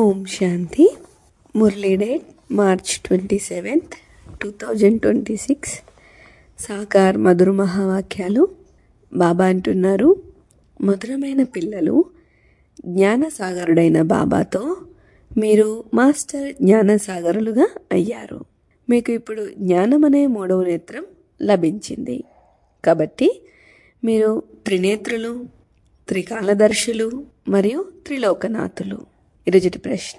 ఓం శాంతి Murli date March twenty seventh two thousand twenty six సాకార్ మధుర మహావాక్యాలు బాబా అంటున్నారు మధురమైన పిల్లలు జ్ఞానసాగరుడైన బాబాతో మీరు మాస్టర్ జ్ఞానసాగరులుగా అయ్యారు మీకు ఇప్పుడు జ్ఞానం అనే మూడవ నేత్రం లభించింది కాబట్టి మీరు త్రినేత్రులు త్రికాలదర్శులు మరియు త్రిలోకనాథులు ఈరోజుటి ప్రశ్న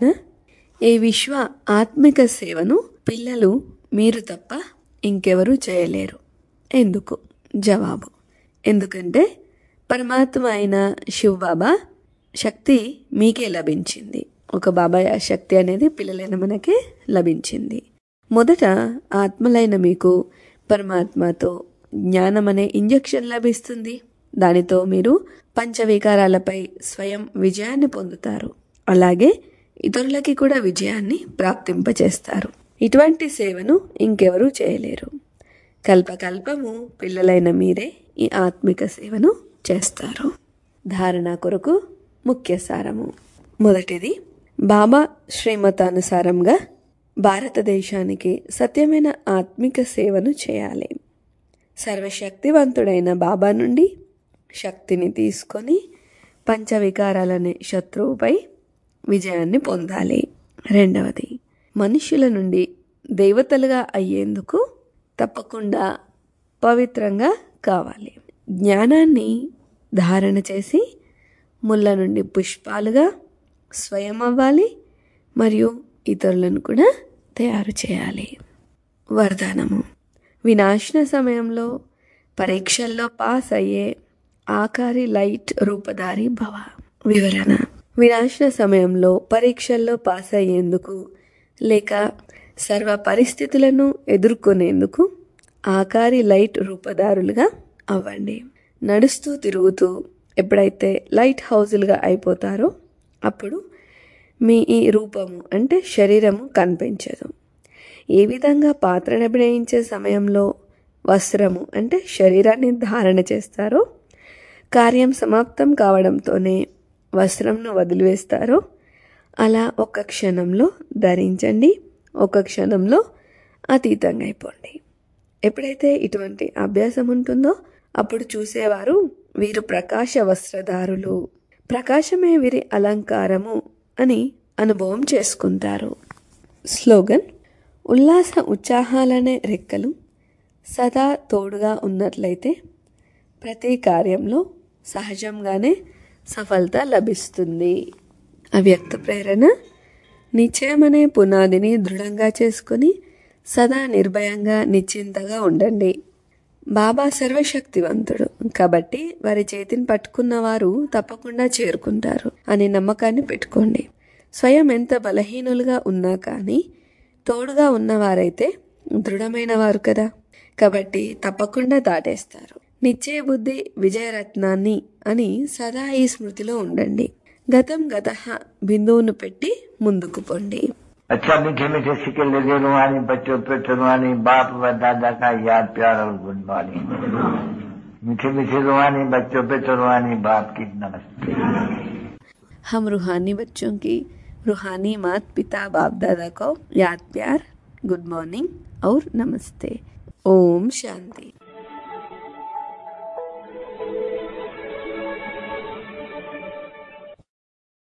ఈ విశ్వ ఆత్మిక సేవను పిల్లలు మీరు తప్ప ఇంకెవరూ చేయలేరు ఎందుకు జవాబు ఎందుకంటే పరమాత్మ అయిన శివ్ బాబా శక్తి మీకే లభించింది ఒక బాబాయ్ ఆ శక్తి అనేది పిల్లలైన మనకే లభించింది మొదట ఆత్మలైన మీకు పరమాత్మతో జ్ఞానం అనే ఇంజెక్షన్ లభిస్తుంది దానితో మీరు పంచవికారాలపై స్వయం విజయాన్ని పొందుతారు అలాగే ఇతరులకి కూడా విజయాన్ని ప్రాప్తింపచేస్తారు ఇటువంటి సేవను ఇంకెవరూ చేయలేరు కల్పకల్పము పిల్లలైన మీరే ఈ ఆత్మిక సేవను చేస్తారు ధారణ కొరకు ముఖ్య సారము మొదటిది బాబా శ్రీమతానుసారంగా భారతదేశానికి సత్యమైన ఆత్మిక సేవను చేయాలి సర్వశక్తివంతుడైన బాబా నుండి శక్తిని తీసుకొని పంచవికారాలనే శత్రువుపై విజయాన్ని పొందాలి రెండవది మనుషుల నుండి దేవతలుగా అయ్యేందుకు తప్పకుండా పవిత్రంగా కావాలి జ్ఞానాన్ని ధారణ చేసి ముళ్ళ నుండి పుష్పాలుగా స్వయం అవ్వాలి మరియు ఇతరులను కూడా తయారు చేయాలి వరదానము వినాశన సమయంలో పరీక్షల్లో పాస్ అయ్యే ఆకారి లైట్ రూపధారి భవ వివరణ వినాశన సమయంలో పరీక్షల్లో పాస్ అయ్యేందుకు లేక సర్వ పరిస్థితులను ఎదుర్కొనేందుకు ఆకారి లైట్ రూపదారులుగా అవ్వండి నడుస్తూ తిరుగుతూ ఎప్పుడైతే లైట్ హౌజులుగా అయిపోతారో అప్పుడు మీ ఈ రూపము అంటే శరీరము కనిపించదు ఏ విధంగా పాత్రను అభినయించే సమయంలో వస్త్రము అంటే శరీరాన్ని ధారణ చేస్తారో కార్యం సమాప్తం కావడంతోనే వస్త్రంను వదిలివేస్తారో అలా ఒక క్షణంలో ధరించండి ఒక క్షణంలో అతీతంగా అయిపోండి ఎప్పుడైతే ఇటువంటి అభ్యాసం ఉంటుందో అప్పుడు చూసేవారు వీరు ప్రకాశ వస్త్రధారులు ప్రకాశమే వీరి అలంకారము అని అనుభవం చేసుకుంటారు స్లోగన్ ఉల్లాస ఉత్సాహాలనే రెక్కలు సదా తోడుగా ఉన్నట్లయితే ప్రతి కార్యంలో సహజంగానే సఫలత లభిస్తుంది అవ్యక్త ప్రేరణ నిశ్చయమనే పునాదిని దృఢంగా చేసుకొని సదా నిర్భయంగా నిశ్చింతగా ఉండండి బాబా సర్వశక్తివంతుడు కాబట్టి వారి చేతిని పట్టుకున్న వారు తప్పకుండా చేరుకుంటారు అనే నమ్మకాన్ని పెట్టుకోండి స్వయం ఎంత బలహీనులుగా ఉన్నా కానీ తోడుగా ఉన్నవారైతే దృఢమైన వారు కదా కాబట్టి తప్పకుండా దాటేస్తారు నిశ్చయ బుద్ధి విజయరత్నాన్ని అని సదా ఈ స్మృతిలో ఉండండి గతం గత బిందువును పెట్టి ముందుకు పొండి अच्छा मीठे मीठे सिक्के लगे रुहानी बच्चों पे रुहानी बाप व दादा का याद प्यार और गुड मॉर्निंग मीठे मीठे रुहानी बच्चों पे रुहानी बाप की नमस्ते हम रूहानी बच्चों की रूहानी मात पिता बाप दादा को याद प्यार गुड मॉर्निंग और नमस्ते ओम शांति